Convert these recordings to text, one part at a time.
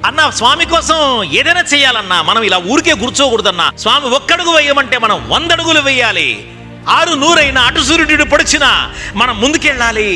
అన్న స్వామి కోసం ఏదైనా చేయాలన్నా మనం ఇలా ఊరికే కూర్చోకూడదన్నా స్వామి ఒక్కడుగు వేయమంటే మనం వందడుగులు వేయాలి ఆరు నూరైన అటు సూర్యుడు పొడిచినా మనం ముందుకెళ్ళాలి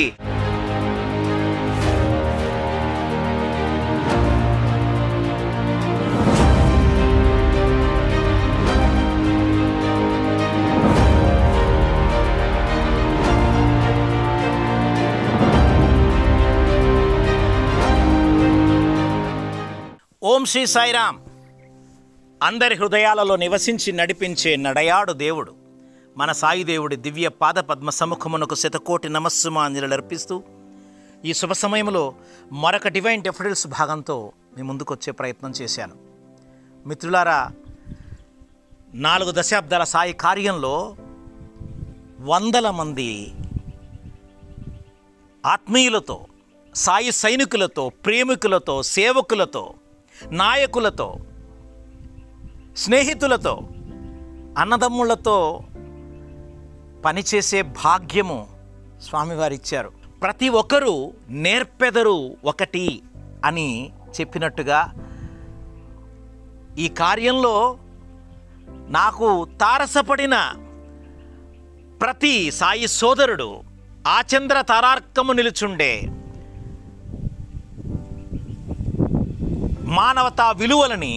ఓం శ్రీ సాయిరామ్ అందరి హృదయాలలో నివసించి నడిపించే నడయాడు దేవుడు మన సాయి దేవుడి దివ్య పాద పద్మ సముఖమునకు శతకోటి నమస్సుమాంజలర్పిస్తూ ఈ శుభ సమయంలో మరొక డివైన్ డెఫిడల్స్ భాగంతో మీ ముందుకు వచ్చే ప్రయత్నం చేశాను మిత్రులారా నాలుగు దశాబ్దాల సాయి కార్యంలో వందల మంది ఆత్మీయులతో సాయి సైనికులతో ప్రేమికులతో సేవకులతో నాయకులతో స్నేహితులతో అన్నదమ్ములతో పనిచేసే భాగ్యము స్వామివారు ఇచ్చారు ప్రతి ఒక్కరూ నేర్పెదరు ఒకటి అని చెప్పినట్టుగా ఈ కార్యంలో నాకు తారసపడిన ప్రతి సాయి సోదరుడు ఆచంద్ర తారార్కము నిలుచుండే మానవతా విలువలని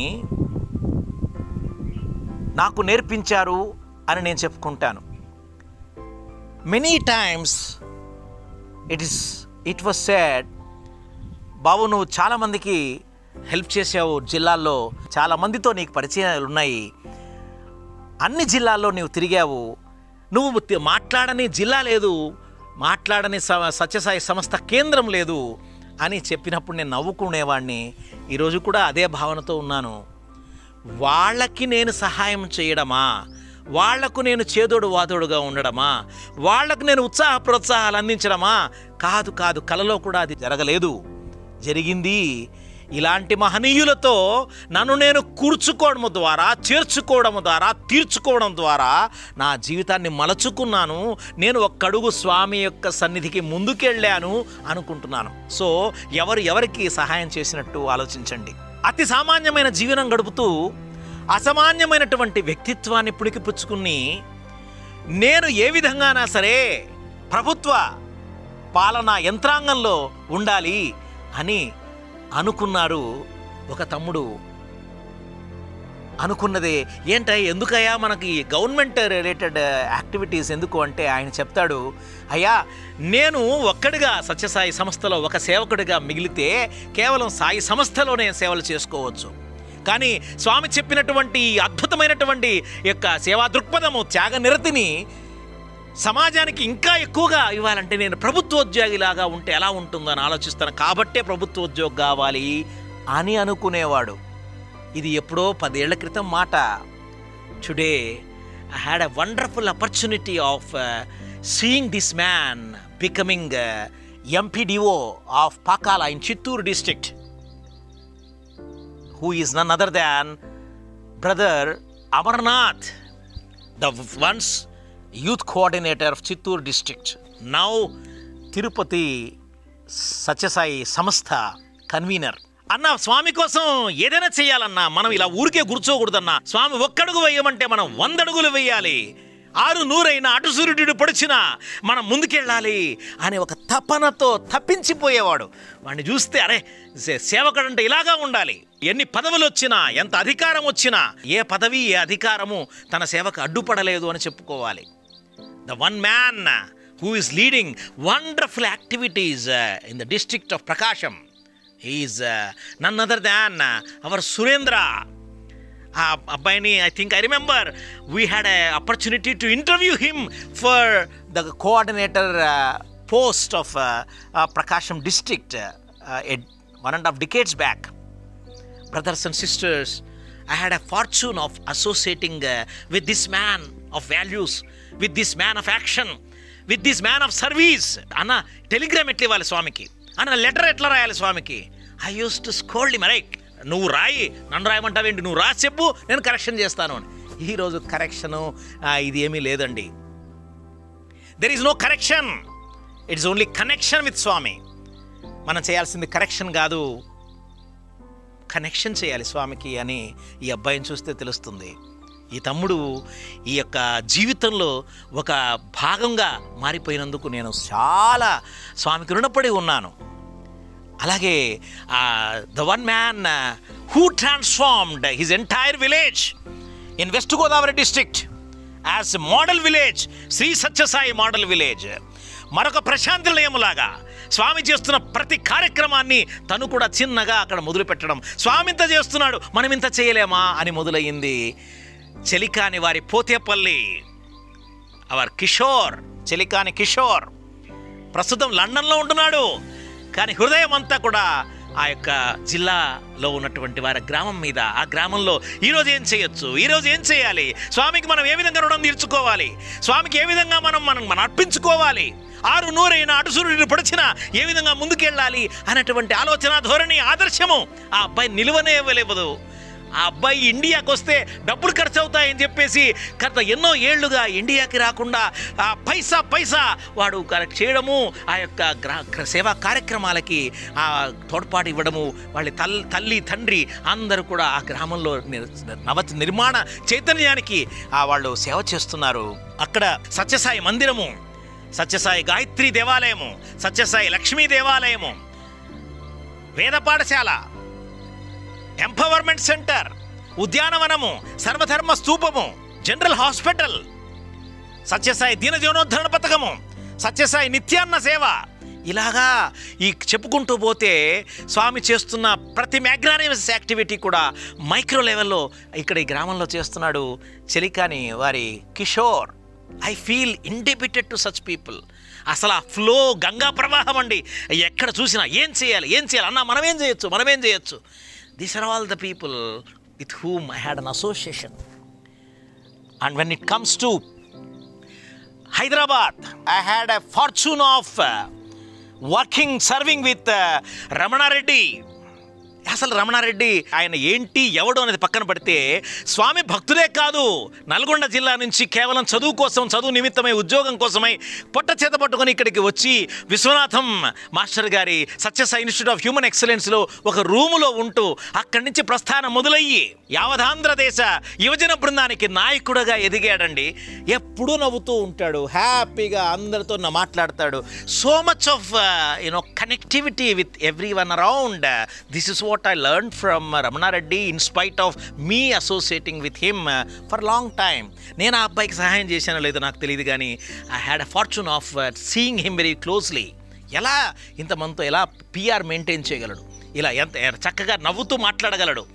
నాకు నేర్పించారు అని నేను చెప్పుకుంటాను many times it is it was sad బాబు నువ్వు చాలామందికి హెల్ప్ చేసావు జిల్లాల్లో చాలామందితో నీకు పరిచయాలు ఉన్నాయి అన్ని జిల్లాల్లో నువ్వు తిరిగావు నువ్వు తి- మాట్లాడని జిల్లా లేదు మాట్లాడని స- సత్యసాయి సంస్థ కేంద్రం లేదు అని చెప్పినప్పుడు నేను నవ్వుకునేవాడిని ఈరోజు కూడా అదే భావనతో ఉన్నాను వాళ్ళకి నేను సహాయం చేయడమా వాళ్లకు నేను చేదోడు వాదోడుగా ఉండడమా వాళ్లకు నేను ఉత్సాహ ప్రోత్సాహాలు అందించడమా కాదు కాదు కలలో కూడా అది జరగలేదు జరిగింది ఇలాంటి మహనీయులతో నన్ను నేను కూర్చుకోవడం ద్వారా చేర్చుకోవడం ద్వారా తీర్చుకోవడం ద్వారా నా జీవితాన్ని మలచుకున్నాను నేను ఒక్కడుగు స్వామి యొక్క సన్నిధికి ముందుకెళ్ళాను అనుకుంటున్నాను సో ఎవరు ఎవరికి సహాయం చేసినట్టు ఆలోచించండి అతి సామాన్యమైన జీవనం గడుపుతూ అసామాన్యమైనటువంటి వ్యక్తిత్వాన్ని పుణికిపుచ్చుకుని నేను ఏ విధంగానా సరే ప్రభుత్వ పాలనా యంత్రాంగంలో ఉండాలి అని అనుకున్నారు ఒక తమ్ముడు అనుకున్నదే ఏంటయ్యా ఎందుకయ్యా మనకి గవర్నమెంట్ రిలేటెడ్ యాక్టివిటీస్ ఎందుకు అంటే ఆయన చెప్తాడు అయ్యా నేను ఒక్కడిగా సత్యసాయి సంస్థలో ఒక సేవకుడిగా మిగిలితే కేవలం సాయి సంస్థలోనే సేవలు చేసుకోవచ్చు కానీ స్వామి చెప్పినటువంటి ఈ అద్భుతమైనటువంటి యొక్క సేవా దృక్పథము త్యాగ నిరతిని సమాజానికి ఇంకా ఎక్కువగా ఇవ్వాలంటే నేను ప్రభుత్వోద్యోగిలాగా ఉంటే ఎలా ఉంటుందని ఆలోచిస్తాను కాబట్టే ప్రభుత్వోద్యోగి కావాలి అని అనుకునేవాడు ఇది ఎప్పుడో పదేళ్ల క్రితం మాట today I had a wonderful opportunity of seeing this man becoming MPDO of Pakala in Chittoor district who is none other than brother Amarnath, the once youth coordinator of Chittoor district. Now Tirupati Sathya Sai సంస్థ కన్వీనర్ అన్న స్వామి కోసం ఏదైనా చేయాలన్నా మనం ఇలా ఊరికే కూర్చోకూడదన్నా స్వామి ఒక్కడుగు వేయమంటే మనం వందడుగులు వేయాలి ఆరు నూరైన అటు సూర్యుడు పొడిచినా మనం ముందుకెళ్ళాలి అనే ఒక తపనతో తప్పించిపోయేవాడు వాడిని చూస్తే అరే సే- సేవకుడంటే ఇలాగా ఉండాలి ఎన్ని పదవులు వచ్చినా ఎంత అధికారం వచ్చినా ఏ పదవి ఏ అధికారము తన సేవకు అడ్డుపడలేదు అని చెప్పుకోవాలి the one man uh, who is leading wonderful activities uh, in the district of Prakasham. He is uh, none other than uh, our Surendra. ఆ అబ్బాయిని I think I remember we had a opportunity to interview him for the coordinator post of Prakasam district one and half decades back brothers and sisters, I had a fortune of associating uh, with this man of values, with this man of action, with this man of service. అన్న telegram ఎట్లా ఇవ్వాలి స్వామికి అన్న letter ఎట్లా రాయాలి స్వామికి I use to scold మరైక్ నువ్వు రాయి నన్ను రాయమంటావేంటి నువ్వు రాసి చెప్పు నేను కరెక్షన్ చేస్తాను అని ఈరోజు కరెక్షను ఇది ఏమీ లేదండి there is no correction it's only connection with Swami మనం చేయాల్సింది కరెక్షన్ కాదు కనెక్షన్ చేయాలి స్వామికి అని ఈ అబ్బాయిని చూస్తే తెలుస్తుంది ఈ తమ్ముడు ఈ యొక్క జీవితంలో ఒక భాగంగా మారిపోయినందుకు నేను చాలా స్వామికి రుణపడి ఉన్నాను అలాగే the one man who transformed his entire village in west Godavari district as model village Shri Sathya Sai model village మరొక ప్రశాంతి నిలయములాగా స్వామి చేస్తున్న ప్రతి కార్యక్రమాన్ని తను కూడా చిన్నగా అక్కడ మొదలు పెట్టడం స్వామి ఇంత చేస్తున్నాడు మనం ఇంత చేయలేమా అని మొదలయ్యింది చెలికాని వారి పోతేపల్లి అవర్ కిషోర్ చెలికాని కిషోర్ ప్రస్తుతం లండన్లో ఉంటున్నాడు కానీ హృదయం అంతా కూడా ఆ యొక్క జిల్లాలో ఉన్నటువంటి వారి గ్రామం మీద ఆ గ్రామంలో ఈరోజు ఏం చేయొచ్చు ఈరోజు ఏం చేయాలి స్వామికి మనం ఏ విధంగా రుణం తీర్చుకోవాలి స్వామికి ఏ విధంగా మనం మనం మనం అర్పించుకోవాలి ఆరు నూరైన అటు సూర్యుడిని పొడిచిన ఏ విధంగా ముందుకెళ్ళాలి అనేటువంటి ఆలోచన ధోరణి ఆదర్శము ఆ అబ్బాయి నిలువనే ఇవ్వలేవదు ఆ అబ్బాయి ఇండియాకి వస్తే డబ్బులు ఖర్చు అవుతాయని చెప్పేసి గత ఎన్నో ఏళ్లుగా ఇండియాకి రాకుండా ఆ పైసా పైసా వాడు కరెక్ట్ చేయడము ఆ యొక్క గ్రా గ్ర- సేవా కార్యక్రమాలకి ఆ తోడ్పాటు ఇవ్వడము వాళ్ళ తల్లి తల్లి తండ్రి అందరూ కూడా ఆ గ్రామంలో నిర్- నవ నిర్మాణ చైతన్యానికి ఆ వాళ్ళు సేవ చేస్తున్నారు అక్కడ సత్యసాయి మందిరము సత్యసాయి గాయత్రి దేవాలయము సత్యసాయి లక్ష్మీ దేవాలయము వేద పాఠశాల ఎంపవర్మెంట్ సెంటర్ ఉద్యానవనము సర్వధర్మ స్తూపము జనరల్ హాస్పిటల్ సత్యసాయి దీన జీవనోద్ధరణ పథకము సత్యసాయి నిత్యాన్న సేవ ఇలాగా ఈ చెప్పుకుంటూ పోతే స్వామి చేస్తున్న ప్రతి మ్యాగ్నానిమస్ యాక్టివిటీ కూడా మైక్రో లెవెల్లో ఇక్కడ ఈ గ్రామంలో చేస్తున్నాడు చెలికాని వారి Kishore I feel independent to such people అసలు ఆ ఫ్లో గంగా ప్రవాహం అండి ఎక్కడ చూసినా ఏం చేయాలి ఏం చేయాలి అన్న మనం ఏం చేయొచ్చు మనం ఏం చేయొచ్చు these are all the people with whom I had an association and when it comes to Hyderabad I had a fortune of working serving with Ramana Reddy అసలు రమణారెడ్డి ఆయన ఏంటి ఎవడు అనేది పక్కన పడితే స్వామి భక్తులే కాదు నల్గొండ జిల్లా నుంచి కేవలం చదువు కోసం చదువు నిమిత్తమై ఉద్యోగం కోసమై పొట్ట చేత పట్టుకొని ఇక్కడికి వచ్చి విశ్వనాథం మాస్టర్ గారి సత్యసాయి ఇన్స్టిట్యూట్ ఆఫ్ హ్యూమన్ ఎక్సలెన్స్లో ఒక రూములో ఉంటూ అక్కడి నుంచి ప్రస్థానం మొదలయ్యి యావధాంధ్రదేశ యువజన బృందానికి నాయకుడుగా ఎదిగాడండి ఎప్పుడూ నవ్వుతూ ఉంటాడు హ్యాపీగా అందరితో నా మాట్లాడతాడు so much of you know connectivity with everyone around this is what I learn from Ramana Reddy in spite of me associating with him for long time నేను ఆ అబ్బాయికి సహాయం చేశానో లేదో నాకు తెలియదు కానీ I had a fortune of seeing him very closely ఎలా ఇంతమందితో ఎలా పిఆర్ మెయింటైన్ చేయగలడు ఇలా ఎంత చక్కగా నవ్వుతూ మాట్లాడగలడు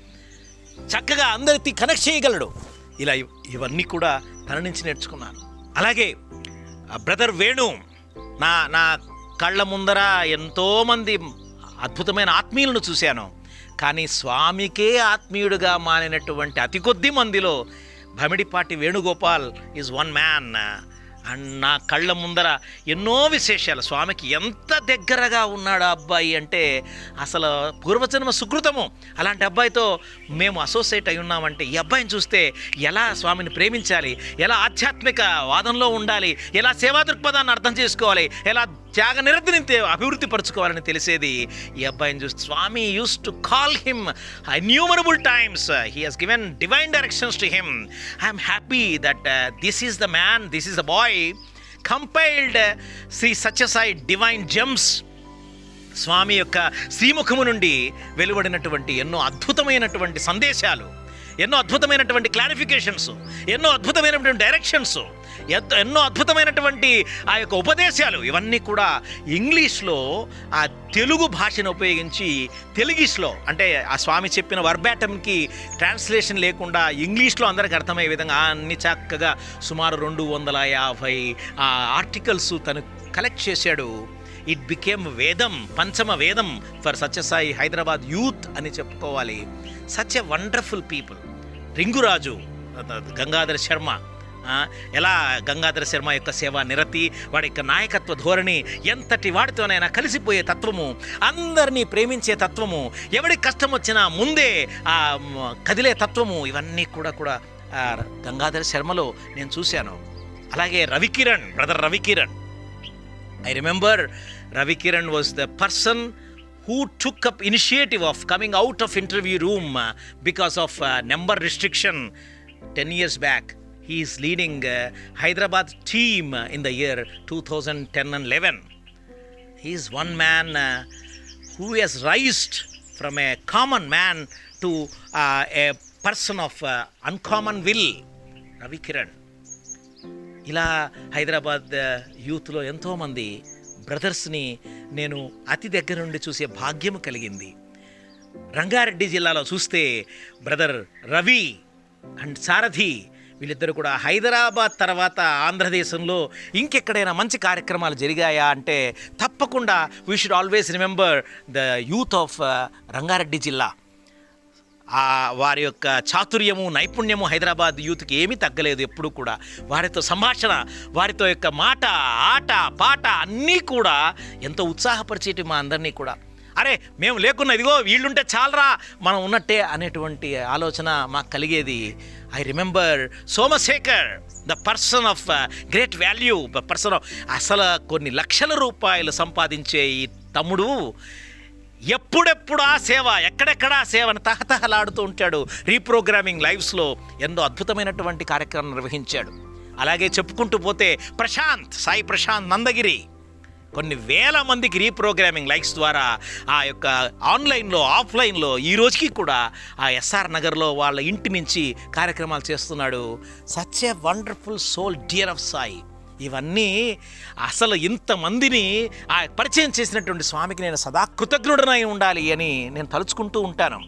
చక్కగా అందరితో కనెక్ట్ చేయగలడు ఇలా ఇవ్- ఇవన్నీ కూడా తన నుంచి నేర్చుకున్నాను అలాగే బ్రదర్ వేణు నా నా కళ్ళ ముందర ఎంతోమంది అద్భుతమైన ఆత్మీయులను చూశాను కానీ స్వామికే ఆత్మీయుడిగా మారినటువంటి అతి కొద్ది మందిలో Bhamidipati Venugopal is one man and నా కళ్ళ ముందర ఎన్నో విశేషాలు స్వామికి ఎంత దగ్గరగా ఉన్నాడు ఆ అబ్బాయి అంటే అసలు పూర్వజన్మ సుకృతము అలాంటి అబ్బాయితో మేము అసోసియేట్ అయి ఉన్నామంటే ఈ అబ్బాయిని చూస్తే ఎలా స్వామిని ప్రేమించాలి ఎలా ఆధ్యాత్మిక వాదంలో ఉండాలి ఎలా సేవా దృక్పథాన్ని అర్థం చేసుకోవాలి ఎలా త్యాగ నిరతిని తే- అభివృద్ధి పరచుకోవాలని తెలిసేది ఈ అబ్బాయిని చూస్తే Swami use to call him innumerable times he has given divine directions to him I'm happy that this is the man this is the boy compiled Shri Sathya Sai divine gems Swami యొక్క శ్రీముఖము నుండి వెలువడినటువంటి ఎన్నో అద్భుతమైనటువంటి సందేశాలు ఎన్నో అద్భుతమైనటువంటి క్లారిఫికేషన్స్ ఎన్నో అద్భుతమైనటువంటి డైరెక్షన్స్ ఎన్నో ఎన్నో అద్భుతమైనటువంటి ఆ యొక్క ఉపదేశాలు ఇవన్నీ కూడా ఇంగ్లీష్లో ఆ తెలుగు భాషను ఉపయోగించి తెలుగిష్లో అంటే ఆ స్వామి చెప్పిన వర్బాటంకి ట్రాన్స్లేషన్ లేకుండా ఇంగ్లీష్లో అందరికి అర్థమయ్యే విధంగా అన్ని చక్కగా సుమారు రెండు వందల యాభై ఆర్టికల్స్ తను కలెక్ట్ చేశాడు ఇట్ బికేమ్ వేదం పంచమ వేదం ఫర్ సత్యసాయి హైదరాబాద్ యూత్ అని చెప్పుకోవాలి such a wonderful people Ringuraju Gangadhara Sharma ఆ, ఎలా గంగాధర శర్మ యొక్క సేవా నిరతి వాడి యొక్క నాయకత్వ ధోరణి ఎంతటి వాడితోనైనా కలిసిపోయే తత్వము అందరినీ ప్రేమించే తత్వము ఎవడికి కష్టం వచ్చినా ముందే ఆ మ్, కదిలే తత్వము ఇవన్నీ కూడా కూడా ఆ, గంగాధర శర్మలో నేను చూశాను అలాగే Ravikiran brother Ravikiran I remember Ravi Kiran was the person who took up initiative of coming out of interview room uh, because of uh, number restriction 10 years back he is leading uh, hyderabad team uh, in the year 2010 and 11 he is one man uh, who has raised from a common man to uh, a person of uh, uncommon will ravi kiran ఇలా హైదరాబాద్ యూత్లో ఎంతోమంది బ్రదర్స్ని నేను అతి దగ్గర నుండి చూసే భాగ్యం కలిగింది రంగారెడ్డి జిల్లాలో చూస్తే బ్రదర్ రవి అండ్ సారథి వీళ్ళిద్దరు కూడా హైదరాబాద్ తర్వాత ఆంధ్రదేశంలో ఇంకెక్కడైనా మంచి కార్యక్రమాలు జరిగాయా అంటే తప్పకుండా we should always remember the youth of Ranga Reddy jilla ఆ వారి యొక్క చాతుర్యము నైపుణ్యము హైదరాబాద్ యూత్కి ఏమీ తగ్గలేదు ఎప్పుడు కూడా వారితో సంభాషణ వారితో యొక్క మాట ఆట పాట అన్నీ కూడా ఎంతో ఉత్సాహపరిచేటి మా అందరినీ కూడా అరే మేము లేకున్నా ఇదిగో వీళ్ళుంటే చాలరా మనం ఉన్నట్టే అనేటువంటి ఆలోచన మాకు కలిగేది I remember Somashekar the person of great value the person of అసలు కొన్ని లక్షల రూపాయలు సంపాదించే ఈ తమ్ముడు ఎప్పుడెప్పుడు ఆ సేవ ఎక్కడెక్కడ ఆ సేవను తహతహలాడుతూ ఉంటాడు రీప్రోగ్రామింగ్ లైవ్స్లో ఎన్నో అద్భుతమైనటువంటి కార్యక్రమం నిర్వహించాడు అలాగే చెప్పుకుంటూ పోతే ప్రశాంత్ సాయి ప్రశాంత్ నందగిరి కొన్ని వేల మందికి రీప్రోగ్రామింగ్ లైక్స్ ద్వారా ఆ యొక్క ఆన్లైన్లో ఆఫ్లైన్లో ఈ రోజుకి కూడా ఆ ఎస్ఆర్ నగర్లో వాళ్ళ ఇంటి నుంచి కార్యక్రమాలు చేస్తున్నాడు such a wonderful soul dear of Sai ఇవన్నీ అసలు ఇంతమందిని ఆ పరిచయం చేసినటువంటి స్వామికి నేను సదా కృతజ్ఞుడనై ఉండాలి అని నేను తలుచుకుంటూ ఉంటాను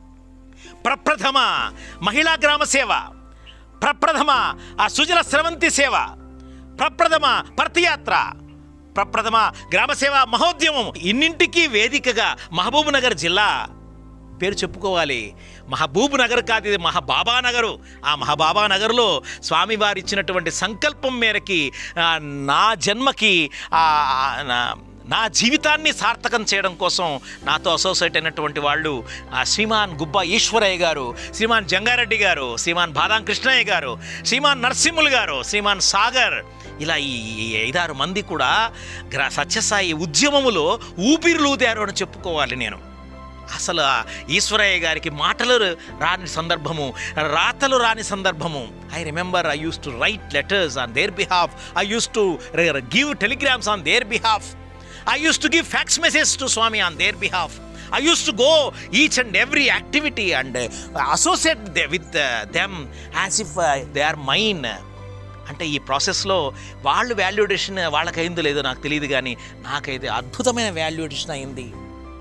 ప్రప్రథమ మహిళా గ్రామ సేవ ప్రప్రథమ ఆ సుజల స్రవంతి సేవ ప్రప్రథమ పర్తియాత్ర ప్రప్రథమ గ్రామ సేవ మహోద్యమం ఇన్నింటికీ వేదికగా మహబూబ్ నగర్ జిల్లా పేరు చెప్పుకోవాలి మహబూబ్ నగర్ కాదు ఇది మహాబాబా నగరు ఆ మహాబాబా నగర్లో స్వామివారు ఇచ్చినటువంటి సంకల్పం మేరకి ఆ, నా జన్మకి ఆ, నా- నా జీవితాన్ని సార్థకం చేయడం కోసం నాతో అసోసియేట్ అయినటువంటి వాళ్ళు ఆ శ్రీమాన్ గుబ్బా ఈశ్వరయ్య గారు శ్రీమాన్ జంగారెడ్డి గారు శ్రీమాన్ బాదాం కృష్ణయ్య గారు శ్రీమాన్ నరసింహులు గారు శ్రీమాన్ సాగర్ ఇలా ఈ ఈ ఐదారు మంది కూడా గ్ర సత్యసాయి ఉద్యమములో ఊపిరిలూదారు అని చెప్పుకోవాలి నేను అసలు ఆ ఈశ్వరయ్య గారికి మాటలు రాని సందర్భము రాతలు రాని సందర్భము I remember I use to write letters on their behalf I use to give telegrams on their behalf I use to give fax message to Swami on their behalf I use to go each and every activity and associate with them as if they are mine అంటే ఈ ప్రాసెస్లో వాళ్ళు వాల్యుడేషన్ వాళ్ళకైందో లేదో నాకు తెలియదు కానీ నాకైతే అద్భుతమైన వాల్యుడేషన్ అయింది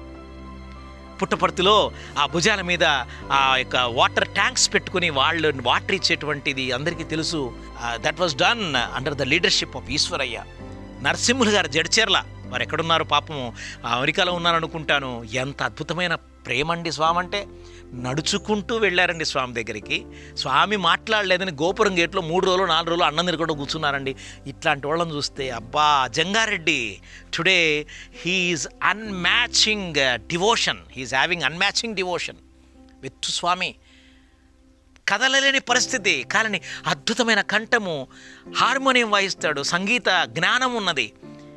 పుట్టపర్తిలో ఆ భుజాల మీద ఆ యొక్క వాటర్ ట్యాంక్స్ పెట్టుకుని వాళ్ళు వాటర్ ఇచ్చేటువంటిది అందరికీ తెలుసు that was done under the leadership of Eshwaraiah Narasimhulu garu Jadcherla వారు ఎక్కడున్నారు పాపము అమెరికాలో ఉన్నారనుకుంటాను ఎంత అద్భుతమైన ప్రేమ అండి స్వామి అంటే నడుచుకుంటూ వెళ్ళారండి స్వామి దగ్గరికి స్వామి మాట్లాడలేదని గోపురం గేట్లో మూడు రోజులు నాలుగు రోజులు అన్నం తిరగడం కూర్చున్నారండి ఇట్లాంటి వాళ్ళని చూస్తే అబ్బా Janga Reddy today he is unmatching devotion he is having unmatching devotion with Swami కదలలేని పరిస్థితి కానీ అద్భుతమైన కంఠము హార్మోనియం వాయిస్తాడు సంగీత జ్ఞానం ఉన్నది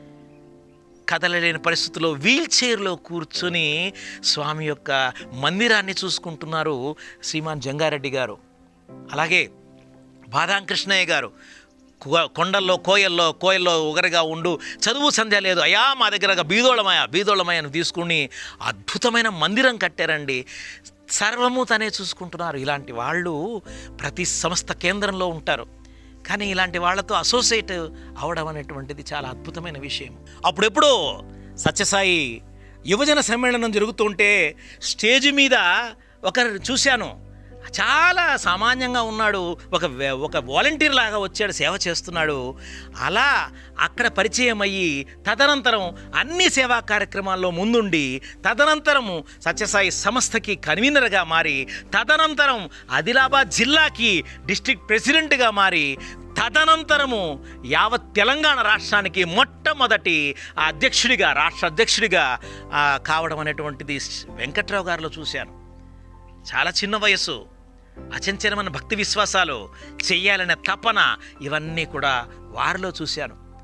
కదలలేని పరిస్థితుల్లో వీల్ చైర్లో కూర్చొని స్వామి యొక్క మందిరాన్ని చూసుకుంటున్నారు శ్రీమాన్ జంగారెడ్డి గారు అలాగే బాదాం కృష్ణయ్య గారు కు- కొండల్లో కోయల్లో కోయల్లో ఒకరిగా ఉండు చదువు సంధ్య లేదు అయా మా దగ్గర బీదోళమయ బీదోళమయను తీసుకుని అద్భుతమైన మందిరం కట్టారండి సర్వము తనే చూసుకుంటున్నారు ఇలాంటి వాళ్ళు ప్రతి సంస్థ కేంద్రంలో ఉంటారు కానీ ఇలాంటి వాళ్ళతో అసోసియేట్ అవడం అనేటువంటిది చాలా అద్భుతమైన విషయం అప్పుడెప్పుడు సత్యసాయి యువజన సమ్మేళనం జరుగుతుంటే స్టేజ్ మీద ఒకరు చూశాను చాలా సామాన్యంగా ఉన్నాడు ఒక వే- ఒక వాలంటీర్ లాగా వచ్చాడు సేవ చేస్తున్నాడు అలా అక్కడ పరిచయం అయ్యి తదనంతరం అన్ని సేవా కార్యక్రమాల్లో ముందుండి తదనంతరము సత్యసాయి సంస్థకి కన్వీనర్గా మారి తదనంతరం ఆదిలాబాద్ జిల్లాకి డిస్ట్రిక్ట్ ప్రెసిడెంట్గా మారి తదనంతరము యావత్ తెలంగాణ రాష్ట్రానికి మొట్టమొదటి ఆ అధ్యక్షుడిగా రాష్ట్ర అధ్యక్షుడిగా ఆ, కావడం అనేటువంటిది వెంకట్రావు గారిలో చూశాను చాలా చిన్న వయసు అచంచలమైన భక్తి విశ్వాసాలు చెయ్యాలనే తపన ఇవన్నీ కూడా వారిలో చూశాను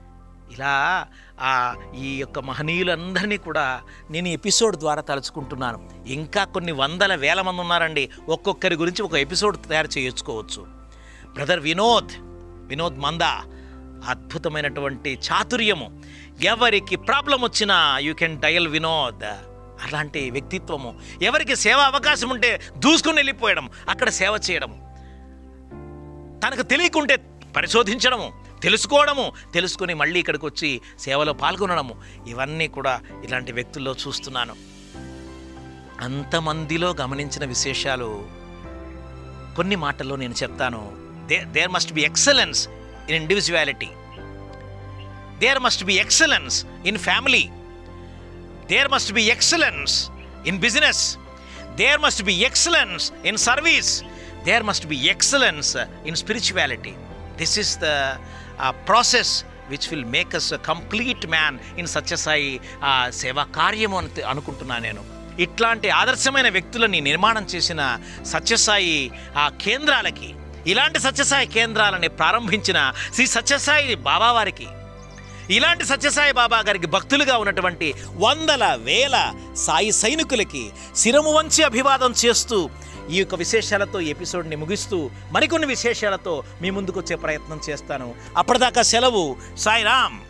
ఇలా ఆ ఈ యొక్క మహనీయులందరినీ కూడా నేను ఈ ఎపిసోడ్ ద్వారా తలుచుకుంటున్నాను ఇంకా కొన్ని వందల వేల మంది ఉన్నారండి ఒక్కొక్కరి గురించి ఒక ఎపిసోడ్ తయారు చేయించుకోవచ్చు బ్రదర్ వినోద్ వినోద్ మందా అద్భుతమైనటువంటి చాతుర్యము ఎవరికి ప్రాబ్లం వచ్చినా యూ కెన్ డయల్ వినోద్ అలాంటి వ్యక్తిత్వము ఎవరికి సేవ అవకాశం ఉంటే దూసుకుని వెళ్ళిపోయడం అక్కడ సేవ చేయడం తనకు తెలియకుంటే పరిశోధించడము తెలుసుకోవడము తెలుసుకొని మళ్ళీ ఇక్కడికి వచ్చి సేవలో పాల్గొనడము ఇవన్నీ కూడా ఇలాంటి వ్యక్తుల్లో చూస్తున్నాను అంతమందిలో గమనించిన విశేషాలు కొన్ని మాటల్లో నేను చెప్తాను they there must be excellence in individuality there must be excellence in family there must be excellence in business there must be excellence in service there must be excellence in spirituality this is the process which will make us complete man in Sathya Sai ఆ సేవా కార్యము అని అనుకుంటున్నాను నేను ఇట్లాంటి ఆదర్శమైన వ్యక్తులని నిర్మాణం చేసిన సత్యసాయి ఆ కేంద్రాలకి ఇలాంటి సత్యసాయి కేంద్రాలని ప్రారంభించిన శ్రీ సత్యసాయి బాబా వారికి ఇలాంటి సత్యసాయి బాబా గారికి భక్తులుగా ఉన్నటువంటి వందల వేల సాయి సైనికులకి శిరము వంచి అభివాదం చేస్తూ ఈ యొక్క విశేషాలతో ఈ ఎపిసోడ్ని ముగిస్తూ మరికొన్ని విశేషాలతో మీ ముందుకు వచ్చే ప్రయత్నం చేస్తాను అప్పటిదాకా సెలవు సాయిరామ్